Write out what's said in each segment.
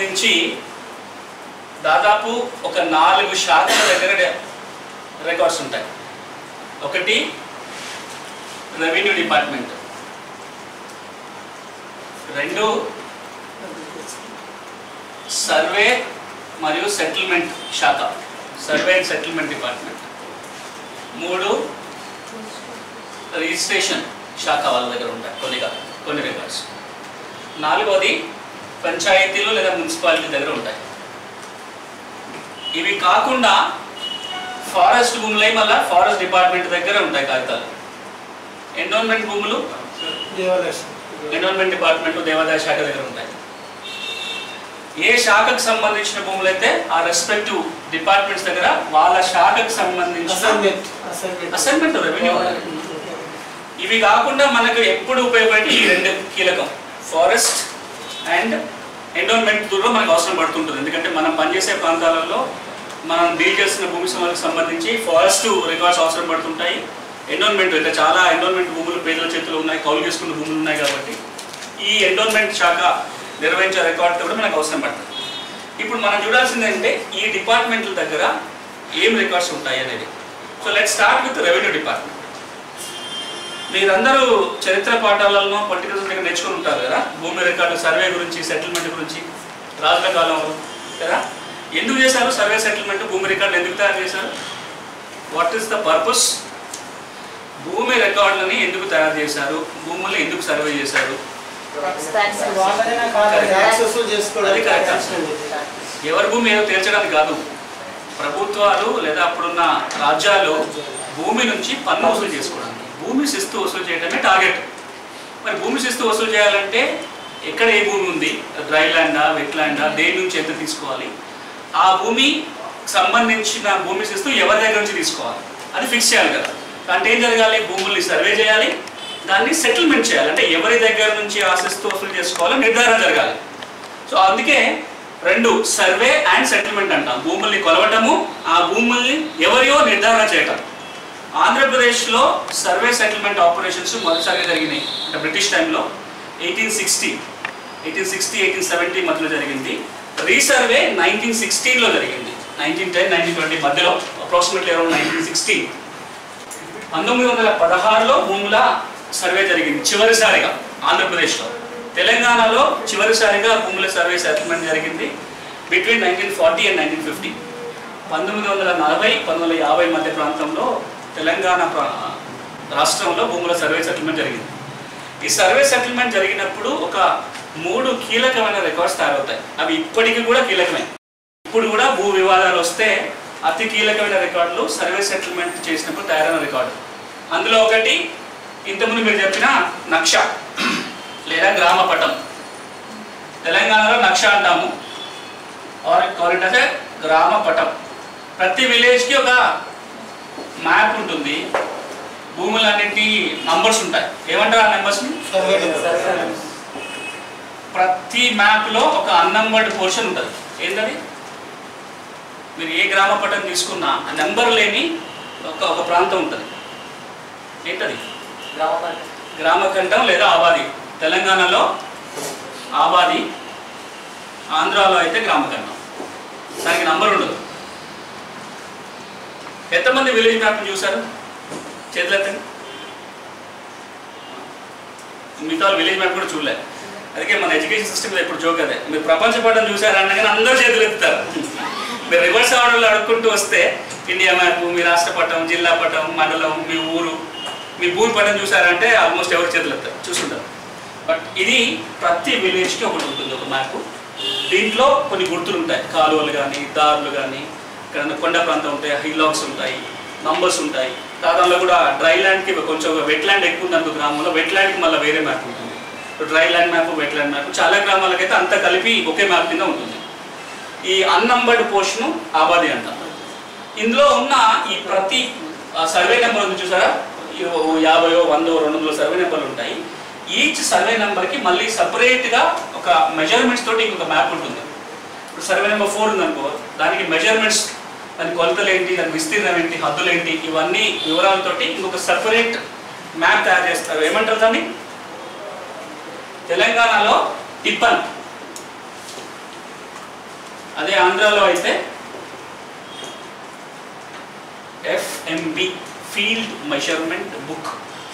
సంబంధించి దాదాపు ఒక నాలుగు శాఖల దగ్గర రికార్డ్స్ ఉంటాయి ఒకటి రెవెన్యూ డిపార్ట్మెంట్ రెండు సర్వే మరియు సెటిల్మెంట్ శాఖ సర్వే అండ్ సెటిల్మెంట్ డిపార్ట్మెంట్ మూడు రిజిస్ట్రేషన్ శాఖ వాళ్ళ దగ్గర ఉంటాయి కొన్ని కా- కొన్ని రికార్డ్స్ నాలుగోది పంచాయతీలు లేదా మున్సిపాలిటీ దగ్గర ఉంటాయి ఇవి కాకుండా ఫారెస్ట్ భూములై మళ్ళీ ఫారెస్ట్ డిపార్ట్మెంట్ దగ్గర ఉంటాయి కాగితాలు ఎన్విరాన్మెంట్ భూములు ఎన్విరాన్మెంట్ డిపార్ట్మెంట్ దేవాదాయ శాఖ దగ్గర ఉంటాయి ఏ శాఖకు సంబంధించిన భూములు అయితే ఆ రెస్పెక్టివ్ డిపార్ట్మెంట్స్ దగ్గర వాళ్ళ శాఖకు సంబంధించిన అసైన్మెంట్ అసైన్మెంట్ అసైన్మెంట్ రెవెన్యూ ఇవి కాకుండా మనకు ఎప్పుడు ఉపయోగపడే ఈ రెండు కీలకం ఫారెస్ట్ అండ్ ఎండోన్మెంట్ కూడా మనకు అవసరం పడుతుంటుంది ఎందుకంటే మనం పనిచేసే ప్రాంతాలలో మనం డీల్ చేస్తున్న భూమి సమస్యలకు సంబంధించి ఫారెస్ట్ రికార్డ్స్ అవసరం పడుతుంటాయి ఎండోన్మెంట్ అంటే చాలా ఎండోన్మెంట్ భూములు పేదల చేతిలో ఉన్నాయి కౌలు చేసుకున్న భూములు ఉన్నాయి కాబట్టి ఈ ఎండోన్మెంట్ శాఖ నిర్వహించే రికార్డ్ కూడా మనకు అవసరం పడుతుంది ఇప్పుడు మనం చూడాల్సింది ఏంటంటే ఈ డిపార్ట్మెంట్ల దగ్గర ఏం రికార్డ్స్ ఉంటాయి అనేది so let start with revenue department మీరందరూ చరిత్ర పాఠాలలో పొలిటికల్ దగ్గర నేర్చుకుని ఉంటారు కదా భూమి రికార్డు సర్వే గురించి సెటిల్మెంట్ గురించి రాజుల కాలంలో కదా ఎందుకు చేశారు సర్వే సెటిల్మెంట్ భూమి రికార్డు ఎందుకు తయారు చేశారు వాట్ ఈస్ ద పర్పస్ భూమి రికార్డులని ఎందుకు తయారు చేశారు భూముల్ని ఎందుకు సర్వే చేశారు వాళ్ళైనా కాదు యాక్సెస్ అది చేసుకోవడానికి correct. యాక్సెస్ ఎవరి భూమి ఏదో తేల్చడానికి కాదు ప్రభుత్వాలు లేదా అప్పుడున్న రాజ్యాలు భూమి నుంచి పన్ను వసూలు చేసుకోవడానికి భూమి శిస్తు వసూలు చేయడమే టార్గెట్ మరి భూమి శిస్తు వసూలు చేయాలంటే ఎక్కడ ఏ భూమి ఉంది డ్రై ల్యాండా వెట్ ల్యాండా దేని నుంచి ఎంత తీసుకోవాలి ఆ భూమి సంబంధించిన భూమి శిస్తు ఎవరి దగ్గర నుంచి తీసుకోవాలి అది ఫిక్స్ చేయాలి కదా అంటే ఏం జరగాలి భూముల్ని సర్వే చేయాలి దాన్ని సెటిల్మెంట్ చేయాలి అంటే ఎవరి దగ్గర నుంచి ఆ శిస్తు వసూలు చేసుకోవాలో నిర్ధారణ జరగాలి సో అందుకే రెండు సర్వే అండ్ సెటిల్మెంట్ అంటాం భూముల్ని కొలవటము ఆ భూముల్ని ఎవరియో నిర్ధారణ చేయటం ఆంధ్రప్రదేశ్లో సర్వే సెటిల్మెంట్ ఆపరేషన్స్ మొదటిసారిగా జరిగినాయి అంటే బ్రిటిష్ టైంలో eighteen sixty eighteen sixty eighteen seventy మధ్యలో జరిగింది రీసర్వే నైన్టీన్ సిక్స్టీన్లో జరిగింది నైన్టీన్ టెన్ నైన్టీన్ ట్వంటీ మధ్యలో అప్రాక్సిమేట్లీ అరౌండ్ నైన్టీన్ సిక్స్టీన్ పంతొమ్మిది వందల పదహారులో భూముల సర్వే జరిగింది చివరిసారిగా ఆంధ్రప్రదేశ్లో తెలంగాణలో చివరిసారిగా భూముల సర్వే సెటిల్మెంట్ జరిగింది between nineteen forty and nineteen fifty పంతొమ్మిది వందల నలభై పంతొమ్మిది వందల యాభై మధ్య ప్రాంతంలో తెలంగాణ ప్రా- రాష్ట్రంలో భూముల సర్వే సెటిల్మెంట్ జరిగింది ఈ సర్వే సెటిల్మెంట్ జరిగినప్పుడు ఒక మూడు కీలకమైన రికార్డ్స్ తయారవుతాయి అవి ఇప్పటికీ కూడా కీలకమే ఇప్పుడు కూడా భూ వివాదాలు వస్తే అతి కీలకమైన రికార్డులు సర్వే సెటిల్మెంట్ చేసినప్పుడు తయారైన రికార్డు అందులో ఒకటి ఇంతకుముందు మీరు చెప్పిన నక్ష లేదా గ్రామ పటం తెలంగాణలో నక్ష అంటాము ఆర్ కాల్ ఇట్ అస్ గ్రామ పటం ప్రతి విలేజ్కి ఒక మ్యాప్ ఉంటుంది భూములన్నింటి నంబర్స్ ఉంటాయి ఏమంటారు ఆ నెంబర్స్ని సర్వే నెంబర్ ప్రతి మ్యాప్లో ఒక అన్నంబర్డ్ పోర్షన్ ఉంటుంది ఏంటది మీరు ఏ గ్రామ పటం తీసుకున్నా ఆ నెంబర్ లేని ఒక ఒక ప్రాంతం ఉంటుంది ఏంటది గ్రామకంఠం లేదా ఆబాది తెలంగాణలో ఆబాది ఆంధ్రాలో అయితే గ్రామకంఠం దానికి నంబర్ ఉండదు ఎంతమంది విలేజ్ మ్యాప్ని చూశారు చేతులెత్తండి మిగతా విలేజ్ మ్యాప్ కూడా చూడలే అందుకే మన ఎడ్యుకేషన్ సిస్టమ్ ఇప్పుడు జోక్ అదే మీరు ప్రపంచ పటం చూసారు అనగానే అందరూ చేతులు ఎత్తుతారు మీరు రివర్స్ ఆర్డర్లో అడుక్కుంటూ వస్తే ఇండియా మ్యాప్ మీ రాష్ట్ర పటం జిల్లా పటం మండలం మీ ఊరు మీ భూమి పటం చూసారంటే ఆల్మోస్ట్ ఎవరు చేతులు ఎత్తారు చూసుంటారు బట్ ఇది ప్రతి విలేజ్కి ఒకటి ఉంటుంది ఒక మ్యాప్ దీంట్లో కొన్ని గుర్తులు ఉంటాయి కాలువలు కానీ దారులు కానీ ఇక్కడ కొండ ప్రాంతం ఉంటాయి హిల్లాక్స్ ఉంటాయి నంబర్స్ ఉంటాయి దాదాపులో కూడా డ్రై ల్యాండ్కి కొంచెం వెట్ ల్యాండ్ ఎక్కువ ఉంది అనుకో గ్రామంలో వెట్ ల్యాండ్కి మళ్ళీ వేరే మ్యాప్ ఉంటుంది dry land map wet land map చాలా గ్రామాలకైతే అంతా కలిపి ఒకే మ్యాప్ కింద ఉంటుంది ఈ అన్నంబర్డ్ పోర్షన్ ఆబాది అంటాం ఇందులో ఉన్న ఈ ప్రతి సర్వే నెంబర్ ఉంది చూసారా ఈ ఓ యాభైయో వందో రెండు వందల సర్వే నెంబర్లు ఉంటాయి ఈచ్ సర్వే నెంబర్కి మళ్ళీ సపరేట్గా ఒక మెజర్మెంట్స్ తోటి ఇంకొక మ్యాప్ ఉంటుంది ఇప్పుడు సర్వే నెంబర్ ఫోర్ ఉందనుకో దానికి మెజర్మెంట్స్ దాని కొలతలు ఏంటి దాని విస్తీర్ణం ఏంటి హద్దులు ఏంటి ఇవన్నీ వివరాలతోటి ఇంకొక సపరేట్ మ్యాప్ తయారు చేస్తారు ఏమంటారు దాన్ని తెలంగాణలో టిప్పన్ అదే ఆంధ్రాలో అయితే ఎఫ్ఎంబి ఫీల్డ్ మెజర్మెంట్ బుక్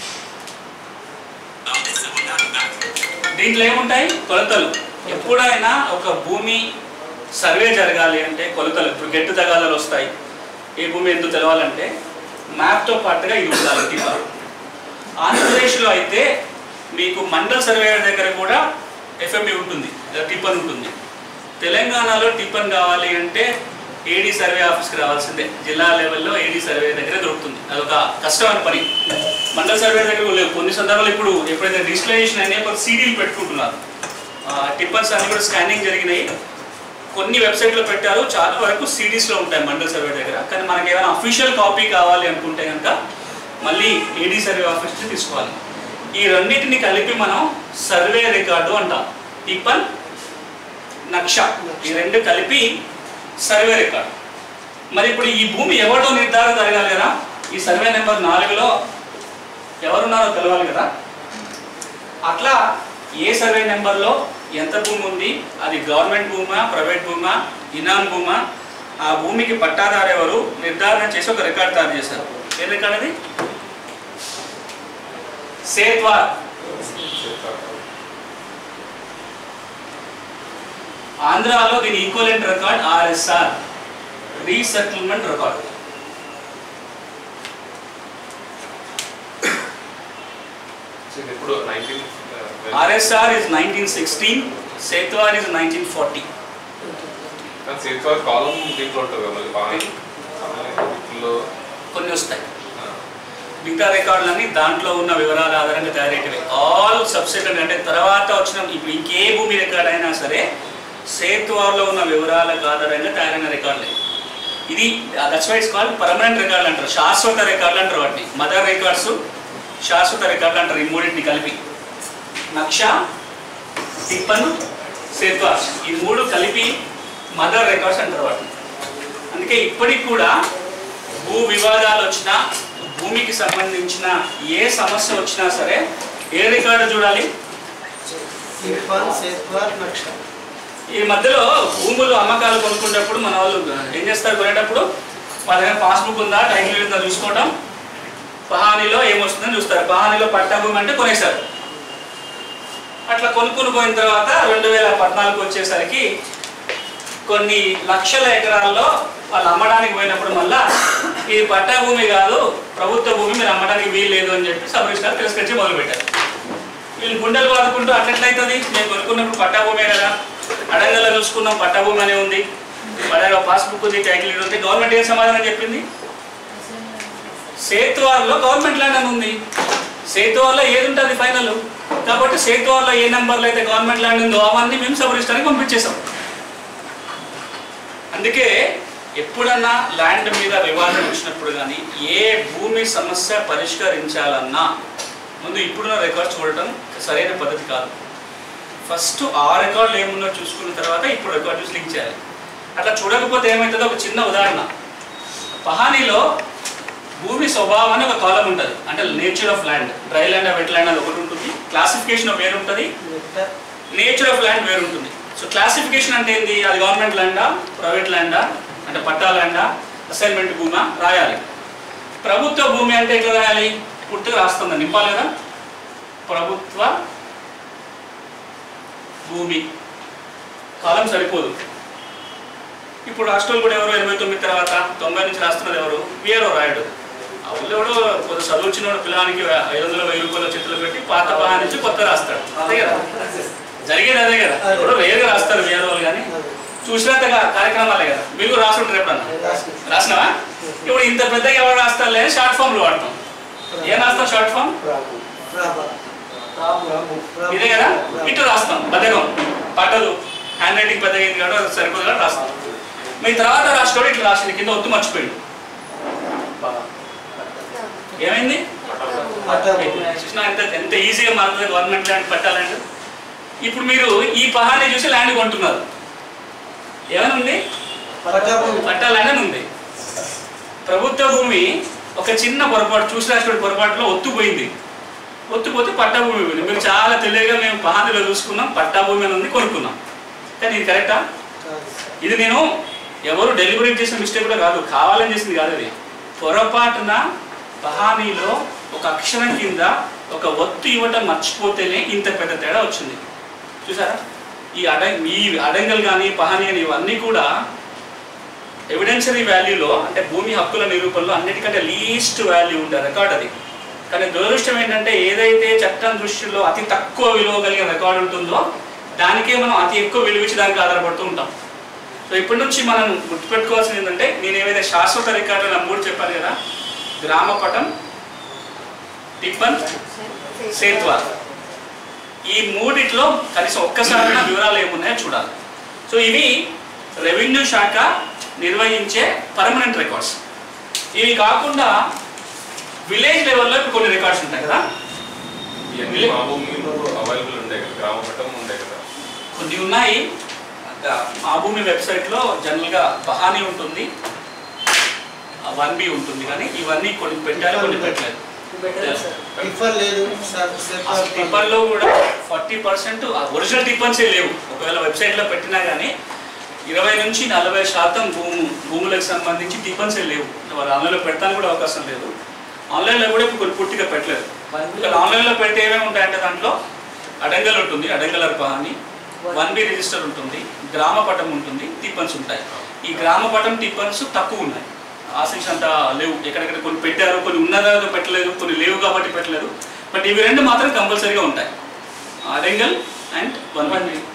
దీంట్లో ఏముంటాయి కొలతలు ఎప్పుడైనా ఒక భూమి సర్వే జరగాలి అంటే కొలతలు ఇప్పుడు గెట్టు తగాదాలు వస్తాయి ఏ భూమి ఎందుకు తెలవాలంటే మ్యాప్తో పాటుగా ఇది ఉండాలి టిప్పర్ ఆంధ్రప్రదేశ్లో అయితే మీకు మండల్ సర్వేయర్ దగ్గర కూడా ఎఫ్ఎంబి ఉంటుంది లేదా టిప్పన్ ఉంటుంది తెలంగాణలో టిప్పన్ కావాలి అంటే ఏడీ సర్వే ఆఫీస్కి రావాల్సిందే జిల్లా లెవెల్లో ఏడీ సర్వే దగ్గర దొరుకుతుంది అదొక కష్టమైన పని మండల సర్వే దగ్గర కూడా లేవు కొన్ని సందర్భాలు ఇప్పుడు ఎప్పుడైతే డిజిటలైజేషన్ అయినా ఒక సీడీలు పెట్టుకుంటున్నారు ఆ, టిప్పన్స్ అన్ని కూడా స్కానింగ్ జరిగినాయి కొన్ని వెబ్సైట్లో పెట్టారు చాలా వరకు సిడీస్లో ఉంటాయి మండల సర్వే దగ్గర కానీ మనకి ఏమైనా అఫీషియల్ కాపీ కావాలి అనుకుంటే కనుక మళ్ళీ ఏడీ సర్వే ఆఫీస్ నుంచి తీసుకోవాలి ఈ రెండింటిని కలిపి మనం సర్వే రికార్డు అంటాం టిప్పన్ నక్ష ఈ రెండు కలిపి సర్వే రికార్డు మరి ఇప్పుడు ఈ భూమి ఎవరితో నిర్ధారణ జరగాలి కదా ఈ సర్వే నెంబర్ నాలుగులో ఎవరున్నారో తెలవాలి కదా అట్లా ఏ సర్వే నెంబర్లో ఎంత భూమి ఉంది అది గవర్నమెంట్ భూమా ప్రైవేట్ భూమా ఇనాం భూమా ఆ భూమికి పట్టాదారు ఎవరు నిర్ధారణ చేసి ఒక రికార్డ్ తయారు చేశారు ఏ రికార్డ్ అది సేత్వార్ ఆంధ్రాలో దీని equivalent record RSR resettlement record ఇది ఇప్పుడు nineteen RSR is nineteen sixteen సేత్వార్ ఇస్ నైన్టీన్ ఫార్టీ కానీ సేఫ్గార్డ్ కాలం దీంట్లో ఉంటుంది కదా మళ్ళీ బాగా వీటిల్లో కొన్ని వస్తాయి మిగతా రికార్డులన్నీ దాంట్లో ఉన్న వివరాల ఆధారంగా తయారైనవి ఆల్ సబ్సెక్ట్ అంటే తర్వాత వచ్చిన ఇప్పుడు ఇంకే భూమి రికార్డ్ అయినా సరే సేత్వార్లో ఉన్న వివరాలకు ఆధారంగా తయారైన రికార్డులే ఇది దట్స్ వైట్స్ కాల్ పర్మనెంట్ రికార్డులు అంటారు శాశ్వత రికార్డులు అంటారు వాటిని మదర్ రికార్డ్స్ శాశ్వత రికార్డులు అంటారు ఈ మూడింటిని కలిపి నక్ష టిప్పన్ సేత్వార్ ఈ మూడు కలిపి మదర్ రికార్డ్స్ అంటారు వాటిని అందుకే ఇప్పటికి కూడా భూ వివాదాలు వచ్చినా భూమికి సంబంధించిన ఏ సమస్య వచ్చినా సరే ఏ రికార్డు చూడాలి టిప్పన్ సేత్వార్ నక్ష ఈ మధ్యలో భూములు అమ్మకాలు కొనుక్కునేటప్పుడు మన వాళ్ళు ఏం చేస్తారు కొనేటప్పుడు వాళ్ళ దగ్గర పాస్బుక్ ఉందా టైటిల్ ఉందా చూసుకోవటం పహానీలో ఏమొస్తుందని చూస్తారు పహానీలో పట్టా భూమి అంటే కొనేశారు అట్లా కొనుక్కుని పోయిన తర్వాత రెండు వేల పద్నాలుగు వచ్చేసరికి కొన్ని లక్షల ఎకరాల్లో వాళ్ళు అమ్మడానికి పోయినప్పుడు మళ్ళా ఇది పట్టా భూమి కాదు ప్రభుత్వ భూమి మీరు అమ్మడానికి వీలు లేదు అని చెప్పి సబ్ రిజిస్టార్ తిరస్కరించి మొదలుపెట్టారు వీళ్ళు గుండెలు బాదుకుంటూ అట్లెట్లయితుంది మేము కొనుక్కున్నప్పుడు పట్టా భూమే కదా అడంగల్లో చూసుకున్నాం పట్టా భూమి అనే ఉంది పడాలో పాస్బుక్ ఉంది టైటిల్ ఇది ఉంది గవర్నమెంట్ ఏం సమాధానం చెప్పింది సేతువార్లో గవర్నమెంట్ ల్యాండ్ అని ఉంది సేతువార్లో ఏది ఉంటుంది ఫైనల్ కాబట్టి సేతువార్లో ఏ నెంబర్లో అయితే గవర్నమెంట్ ల్యాండ్ ఉందో అవన్నీ మేము సబ్ రిజిస్టార్కి పంపించేసాం అందుకే ఎప్పుడన్నా ల్యాండ్ మీద వివాదం వచ్చినప్పుడు కానీ ఏ భూమి సమస్య పరిష్కరించాలన్నా ముందు ఇప్పుడున్న రికార్డ్ చూడటం సరైన పద్ధతి కాదు ఫస్ట్ ఆ రికార్డులు ఏమున్నా చూసుకున్న తర్వాత ఇప్పుడు రికార్డ్ చూసి లింక్ చేయాలి అట్లా చూడకపోతే ఏమవుతుందో ఒక చిన్న ఉదాహరణ పహానీలో భూమి స్వభావం అని ఒక కాలం ఉంటుంది అంటే nature of land dry land wet land అది ఒకటి ఉంటుంది క్లాసిఫికేషన్ వేరు ఉంటుంది వెక్టర్ నేచర్ ఆఫ్ ల్యాండ్ వేరు ఉంటుంది సో క్లాసిఫికేషన్ అంటే ఏంది అది గవర్నమెంట్ ల్యాండా ప్రైవేట్ ల్యాండా అంటే పట్టా ల్యాండా అసైన్మెంట్ భూమా రాయాలి ప్రభుత్వ భూమి అంటే ఎట్లా రాయాలి పుట్టుకు రాస్తుంది నింపాలి కదా ప్రభుత్వ భూమి కాలం సరిపోదు ఇప్పుడు రాష్ట్రాలు కూడా ఎవరు ఎనభై తొమ్మిది తర్వాత తొంభై నుంచి రాస్తున్నది ఎవరు వీఆర్ఓ రాయుడు ఆ ఊళ్ళో కూడా కొంత చదువుచ్చినోడు పిల్లడానికి ఐదు వందల వెయ్యి రూపాయల చేతులు పెట్టి పాత పహా నుంచి కొత్త రాస్తాడు అంతే కదా జరిగేది అదే కదా ఇప్పుడు రేరుగా రాస్తారు వీఆర్ఓలు కానీ చూసినంత కార్యక్రమాలే కదా మీరు కూడా రాసుంటారు ఎప్పుడన్నా రాసినావా ఇప్పుడు ఇంత పెద్దగా ఎవరు రాస్తారు లేదు షార్ట్ ఫామ్లు వాడతాం ఏం రాస్తాం షార్ట్ ఫామ్ ఇదే కదా ఇటు రాస్తాం బద్దకం పట్టదు హ్యాండ్ రైటింగ్ పెద్దగా అయింది కాబట్టి అది సరిపోదు కాబట్టి రాస్తాం మీ తర్వాత రాష్ట్రంలో ఇట్లా రాసింది కింద వద్దు మర్చిపోయింది ఏమైంది చూసినా ఎంత ఎంత ఈజీగా మారుతుంది గవర్నమెంట్ ల్యాండ్ పట్టాలండి ఇప్పుడు మీరు ఈ పహాన్ని చూసి ల్యాండ్ కొంటున్నారు ఏమైనా ఉంది పట్టా ల్యాండ్ అని ఉంది ప్రభుత్వ భూమి ఒక చిన్న పొరపాటు చూసి రాష్ట్రుడి పొరపాటులో ఒత్తుపోయింది ఒత్తుపోతే పట్టా భూమి పోయింది మీరు చాలా తెలివిగా మేము పహానిలో చూసుకున్నాం పట్టా భూమి అని ఉంది కొనుక్కున్నాం కానీ ఇది కరెక్టా ఇది నేను ఎవరు డెలివరీ చేసిన మిస్టేక్ కూడా కాదు కావాలని చేసింది కాదు అది పొరపాటున పహానీలో ఒక అక్షరం కింద ఒక ఒత్తు ఇవ్వటం మర్చిపోతేనే ఇంత పెద్ద తేడా వచ్చింది చూసారా ఈ అడ ఈ అడంగల్ కానీ పహానీ కానీ ఇవన్నీ కూడా ఎవిడెన్షరీ వాల్యూలో అంటే భూమి హక్కుల నిరూపణలో అన్నిటికంటే లీస్ట్ వాల్యూ ఉండే రికార్డ్ అది కానీ దురదృష్టం ఏంటంటే ఏదైతే చట్టం దృష్టిలో అతి తక్కువ విలువ కలిగిన రికార్డు ఉంటుందో దానికే మనం అతి ఎక్కువ విలువ ఇచ్చి దానికి ఆధారపడుతూ ఉంటాం సో ఇప్పటి నుంచి మనం గుర్తుపెట్టుకోవాల్సింది ఏంటంటే నేను ఏవైతే శాశ్వత రికార్డు నా మూడు చెప్పాను కదా గ్రామపటం టిప్పన్ సేత్వా ఈ మూడిట్లో కనీసం ఒక్కసారి వివరాలు ఏమున్నాయో చూడాలి సో ఇవి రెవెన్యూ శాఖ నిర్వహించే పర్మనెంట్ రికార్డ్స్ ఇవి కాకుండా విలేజ్ లెవెల్లో ఇప్పుడు కొన్ని రికార్డ్స్ ఉంటాయి కదా ఇవన్నీ మా భూమిలో అవైలబుల్ ఉండే కదా గ్రామ పట్టం ఉండే కదా కొన్ని ఉన్నాయి ఆ భూమి వెబ్సైట్లో జనరల్గా బహానీ ఉంటుంది వన్ బి ఉంటుంది కానీ ఇవన్నీ కొన్ని పెట్టారు కొన్ని పెట్టలేదు టిఫర్ లేదు సార్ అసలు టిప్పర్లో కూడా ఫార్టీ పర్సెంట్ ఒరిజినల్ టిప్పన్సే లేవు ఒకవేళ వెబ్సైట్లో పెట్టినా కానీ ఇరవై నుంచి నలభై శాతం భూము భూములకు సంబంధించి టిప్పన్సే లేవు వాళ్ళు ఆన్లైన్లో పెట్టడానికి కూడా అవకాశం లేదు ఆన్లైన్లో కూడా ఇప్పుడు కొన్ని పూర్తిగా పెట్టలేదు ఇక్కడ ఆన్లైన్లో పెడితే ఏమేమి ఉంటాయంటే దాంట్లో అడంగల్ ఉంటుంది అడంగల్ అర్పహాన్ని వన్ బి రిజిస్టర్ ఉంటుంది గ్రామ పటం ఉంటుంది టిప్పన్స్ ఉంటాయి ఈ గ్రామ పటం టిప్పన్స్ తక్కువ ఉన్నాయి ఆశించి అంత లేవు ఎక్కడెక్కడ కొన్ని పెట్టారు కొన్ని ఉన్నదా పెట్టలేదు కొన్ని లేవు కాబట్టి పెట్టలేదు బట్ ఇవి రెండు మాత్రం కంపల్సరీగా ఉంటాయి అడంగల్ అండ్ వన్ బి